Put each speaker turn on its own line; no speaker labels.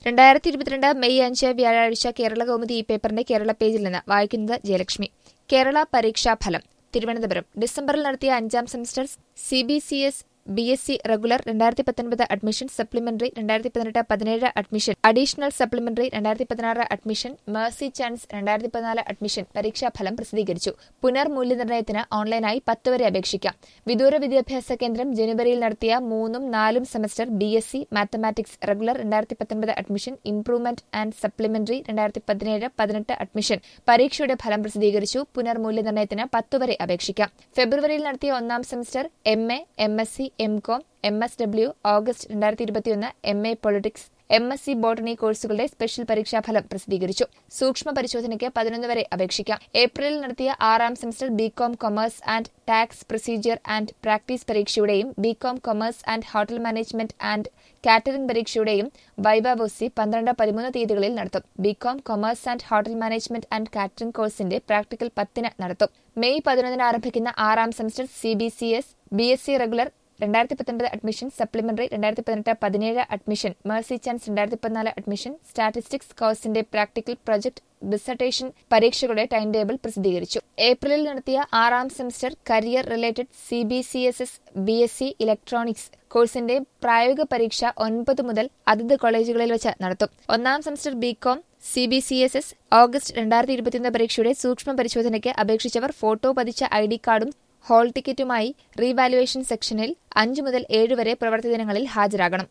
രണ്ടായിരത്തി ഇരുപത്തിരണ്ട് മെയ് അഞ്ച് വ്യാഴാഴ്ച കേരള കൗമുദി ഈ പേപ്പറിന്റെ കേരള പേജിൽ നിന്ന് വായിക്കുന്നത് ജയലക്ഷ്മി കേരള പരീക്ഷാഫലം തിരുവനന്തപുരം ഡിസംബറിൽ നടത്തിയ അഞ്ചാം semester C B C S B S C regular രണ്ടായിരത്തി പത്തൊൻപത് അഡ്മിഷൻ സപ്ലിമെന്ററി രണ്ടായിരത്തി പതിനെട്ട് പതിനേഴ് അഡ്മിഷൻ അഡീഷണൽ സപ്ലിമെന്ററി രണ്ടായിരത്തി പതിനാറ് അഡ്മിഷൻ മേഴ്സി ചാൻസ് രണ്ടായിരത്തി പതിനാല് അഡ്മിഷൻ പരീക്ഷാഫലം പ്രസിദ്ധീകരിച്ചു പുനർമൂല്യനിർണ്ണയത്തിന് ഓൺലൈനായി പത്ത് വരെ അപേക്ഷിക്കാം വിദൂര വിദ്യാഭ്യാസ കേന്ദ്രം ജനുവരിയിൽ നടത്തിയ മൂന്നും നാലും semester B S C mathematics regular രണ്ടായിരത്തി പത്തൊൻപത് അഡ്മിഷൻ ഇംപ്രൂവ്മെന്റ് ആൻഡ് സപ്ലിമെന്ററി രണ്ടായിരത്തി പതിനേഴ് പതിനെട്ട് അഡ്മിഷൻ പരീക്ഷയുടെ ഫലം പ്രസിദ്ധീകരിച്ചു പുനർമൂല്യനിർണ്ണയത്തിന് പത്ത് വരെ അപേക്ഷിക്കാം ഫെബ്രുവരിയിൽ നടത്തിയ ഒന്നാം semester M A M S C M com M S W August രണ്ടായിരത്തി ഇരുപത്തിയൊന്ന് M A politics M S C botany കോഴ്സുകളുടെ സ്പെഷ്യൽ പരീക്ഷാഫലം പ്രസിദ്ധീകരിച്ചു സൂക്ഷ്മ പരിശോധനയ്ക്ക് പതിനൊന്ന് വരെ അപേക്ഷിക്കാം ഏപ്രിലിൽ നടത്തിയ ആറാം semester B com commerce and tax procedure and practice പരീക്ഷയുടെയും B com commerce and hotel management and catering പരീക്ഷയുടെയും വൈബാവോസി പന്ത്രണ്ട് പതിമൂന്ന് തീയതികളിൽ നടത്തും B com commerce and hotel management and catering കോഴ്സിന്റെ പ്രാക്ടിക്കൽ പത്തിന് നടത്തും മെയ് പതിനൊന്നിന് ആരംഭിക്കുന്ന ആറാം semester C B C S B S C regular രണ്ടായിരത്തി പത്തൊൻപത് അഡ്മിഷൻ സപ്ലിമെന്ററി രണ്ടായിരത്തി പതിനെട്ട് പതിനേഴ് അഡ്മിഷൻ മേഴ്സി ചാൻസ് രണ്ടായിരത്തി പതിനാല് അഡ്മിഷൻ സ്റ്റാറ്റിസ്റ്റിക്സ് കോഴ്സിന്റെ പ്രാക്ടിക്കൽ പ്രൊജക്ട് ഡിസർട്ടേഷൻ പരീക്ഷകളുടെ ടൈം ടേബിൾ പ്രസിദ്ധീകരിച്ചു ഏപ്രിലിൽ നടത്തിയ ആറാം semester career related C B C S S B S C electronics കോഴ്സിന്റെ പ്രായോഗിക പരീക്ഷ ഒൻപത് മുതൽ അതത് കോളേജുകളിൽ വെച്ച് നടത്തും ഒന്നാം semester B com C B C S S August രണ്ടായിരത്തി ഇരുപത്തിയൊന്ന് പരീക്ഷയുടെ സൂക്ഷ്മ പരിശോധനയ്ക്ക് അപേക്ഷിച്ചവർ ഫോട്ടോ പതിച്ച ഐ ഡി കാർഡും ഹാൾ ടിക്കറ്റുമായി റീവാലുവേഷൻ സെക്ഷനിൽ അഞ്ചു മുതൽ ഏഴ് വരെ പ്രവൃത്തി ദിനങ്ങളിൽ ഹാജരാകണം